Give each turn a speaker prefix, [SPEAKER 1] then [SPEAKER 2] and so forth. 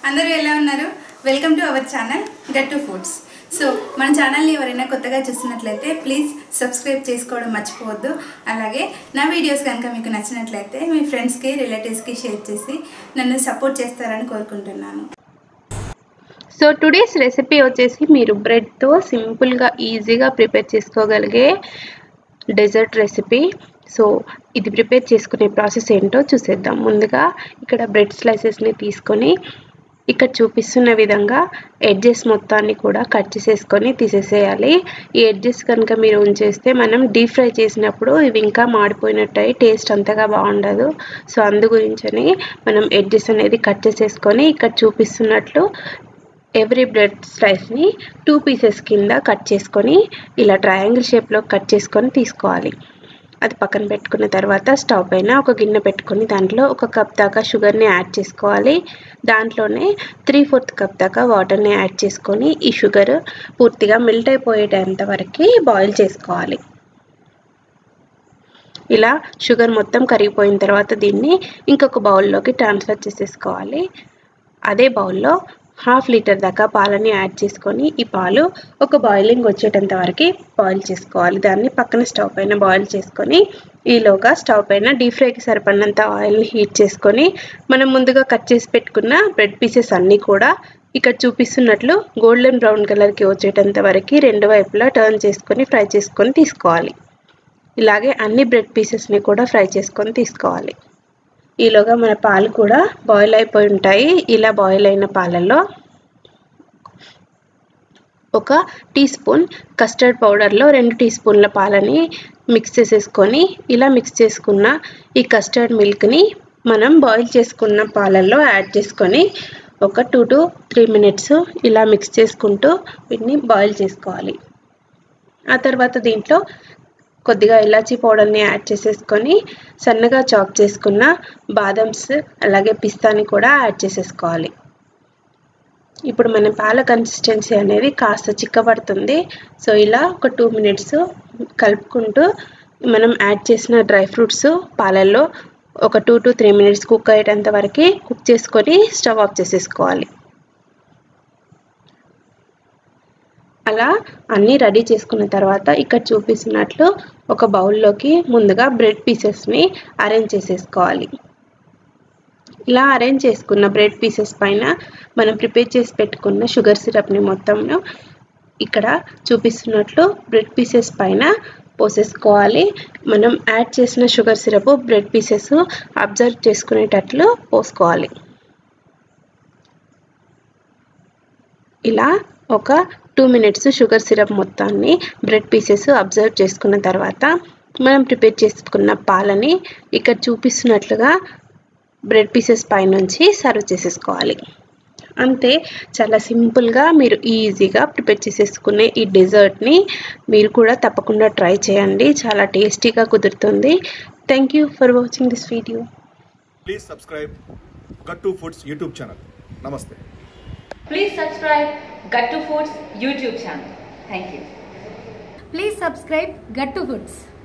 [SPEAKER 1] అందరూ ఎలా ఉన్నారు welcome to our channel Gattu foods so మన ఛానల్ని ఎవరైనా కొత్తగా చూస్తున్నట్లయితే ప్లీజ్ సబ్స్క్రైబ్ చేసుకోవడం మర్చిపోవద్దు అలాగే నా వీడియోస్ కనుక మీకు నచ్చినట్లయితే మీ ఫ్రెండ్స్కి రిలేటివ్స్కి షేర్ చేసి నన్ను సపోర్ట్ చేస్తారని కోరుకుంటున్నాను
[SPEAKER 2] సో టుడేస్ రెసిపీ వచ్చేసి మీరు బ్రెడ్తో సింపుల్గా ఈజీగా ప్రిపేర్ చేసుకోగలిగే డెజర్ట్ రెసిపీ సో ఇది ప్రిపేర్ చేసుకునే ప్రాసెస్ ఏంటో చూసేద్దాం ముందుగా ఇక్కడ బ్రెడ్ స్లైసెస్ని తీసుకొని ఇక్కడ చూపిస్తున్న విధంగా ఎడ్జెస్ మొత్తాన్ని కూడా కట్ చేసేసుకొని తీసేసేయాలి ఈ ఎడ్జెస్ కనుక మీరు ఉంచేస్తే మనం డీప్ ఫ్రై చేసినప్పుడు ఇవి ఇంకా మాడిపోయినట్టు అయి టేస్ట్ అంతగా బాగుండదు సో అందు గురించని మనం ఎడ్జెస్ అనేది కట్ చేసేసుకొని ఇక్కడ చూపిస్తున్నట్లు ఎవ్రీ బ్రెడ్ స్లైస్ని టూ పీసెస్ కింద కట్ చేసుకొని ఇలా ట్రయాంగిల్ షేప్లో కట్ చేసుకొని తీసుకోవాలి అది పక్కన పెట్టుకున్న తర్వాత స్టవ్ పైన ఒక గిన్నె పెట్టుకొని దాంట్లో ఒక కప్ దాకా షుగర్ని యాడ్ చేసుకోవాలి దాంట్లోనే త్రీ ఫోర్త్ కప్ దాకా వాటర్ని యాడ్ చేసుకొని ఈ షుగర్ పూర్తిగా మెల్ట్ అయిపోయేటంత వరకు బాయిల్ చేసుకోవాలి ఇలా షుగర్ మొత్తం కరిగిపోయిన తర్వాత దీన్ని ఇంకొక బౌల్లోకి ట్రాన్స్ఫర్ చేసేసుకోవాలి అదే బౌల్లో హాఫ్ లీటర్ దాకా పాలని యాడ్ చేసుకొని ఈ పాలు ఒక బాయిలింగ్ వచ్చేటంత వరకు బాయిల్ చేసుకోవాలి దాన్ని పక్కన స్టవ్ పైన బాయిల్ చేసుకొని ఈలోగా స్టవ్ పైన డీప్ ఫ్రైకి సరిపడినంత ఆయిల్ని హీట్ చేసుకొని మనం ముందుగా కట్ చేసి పెట్టుకున్న బ్రెడ్ పీసెస్ అన్నీ కూడా ఇక్కడ చూపిస్తున్నట్లు గోల్డెన్ బ్రౌన్ కలర్కి వచ్చేటంత వరకు రెండు వైపులా టర్న్ చేసుకొని ఫ్రై చేసుకొని తీసుకోవాలి ఇలాగే అన్ని బ్రెడ్ పీసెస్ని కూడా ఫ్రై చేసుకొని తీసుకోవాలి ఈలోగా మన పాలు కూడా బాయిల్ అయిపోయి ఉంటాయి ఇలా బాయిల్ అయిన పాలల్లో ఒక టీ స్పూన్ కస్టర్డ్ పౌడర్లో రెండు టీ స్పూన్ల పాలని మిక్స్ చేసేసుకొని ఇలా మిక్స్ చేసుకున్న ఈ కస్టర్డ్ మిల్క్ని మనం బాయిల్ చేసుకున్న పాలల్లో యాడ్ చేసుకొని ఒక టూ టు త్రీ మినిట్స్ ఇలా మిక్స్ చేసుకుంటూ వీటిని బాయిల్ చేసుకోవాలి ఆ తర్వాత దీంట్లో కొద్దిగా ఇలాచీ పౌడర్ని యాడ్ చేసేసుకొని సన్నగా చాప్ చేసుకున్న బాదమ్స్ అలాగే పిస్తాని కూడా యాడ్ చేసేసుకోవాలి ఇప్పుడు మన పాల కన్సిస్టెన్సీ అనేది కాస్త చిక్కబడుతుంది సో ఇలా ఒక టూ మినిట్స్ కలుపుకుంటూ మనం యాడ్ చేసిన డ్రై ఫ్రూట్స్ పాలల్లో ఒక two to three minutes cook అయ్యేటంత వరకు కుక్ చేసుకొని స్టవ్ ఆఫ్ చేసేసుకోవాలి అలా అన్నీ రెడీ చేసుకున్న తర్వాత ఇక్కడ చూపిస్తున్నట్లు ఒక బౌల్లోకి ముందుగా బ్రెడ్ పీసెస్ని అరేంజ్ చేసేసుకోవాలి ఇలా అరేంజ్ చేసుకున్న బ్రెడ్ పీసెస్ పైన మనం ప్రిపేర్ చేసి పెట్టుకున్న షుగర్ సిరప్ని మొత్తంను ఇక్కడ చూపిస్తున్నట్లు బ్రెడ్ పీసెస్ పైన పోసేసుకోవాలి మనం యాడ్ చేసిన sugar syrup bread pieces absorb చేసుకునేటట్లు పోసుకోవాలి ఇలా ఒక టూ మినిట్స్ షుగర్ సిరప్ మొత్తాన్ని బ్రెడ్ పీసెస్ అబ్జర్వ్ చేసుకున్న తర్వాత మనం ప్రిపేర్ చేసుకున్న పాలని ఇక్కడ చూపిస్తున్నట్లుగా బ్రెడ్ పీసెస్ పైనుంచి సర్వ్ చేసేసుకోవాలి అంతే చాలా సింపుల్గా మీరు ఈజీగా ప్రిపేర్ చేసేసుకునే ఈ డెజర్ట్ని మీరు కూడా తప్పకుండా ట్రై చేయండి చాలా టేస్టీగా కుదురుతుంది thank you for watching this video
[SPEAKER 3] please subscribe Gattu foods YouTube channel నమస్తే
[SPEAKER 4] Please subscribe Gattu Foods YouTube channel. Thank you.
[SPEAKER 5] Please subscribe Gattu Foods.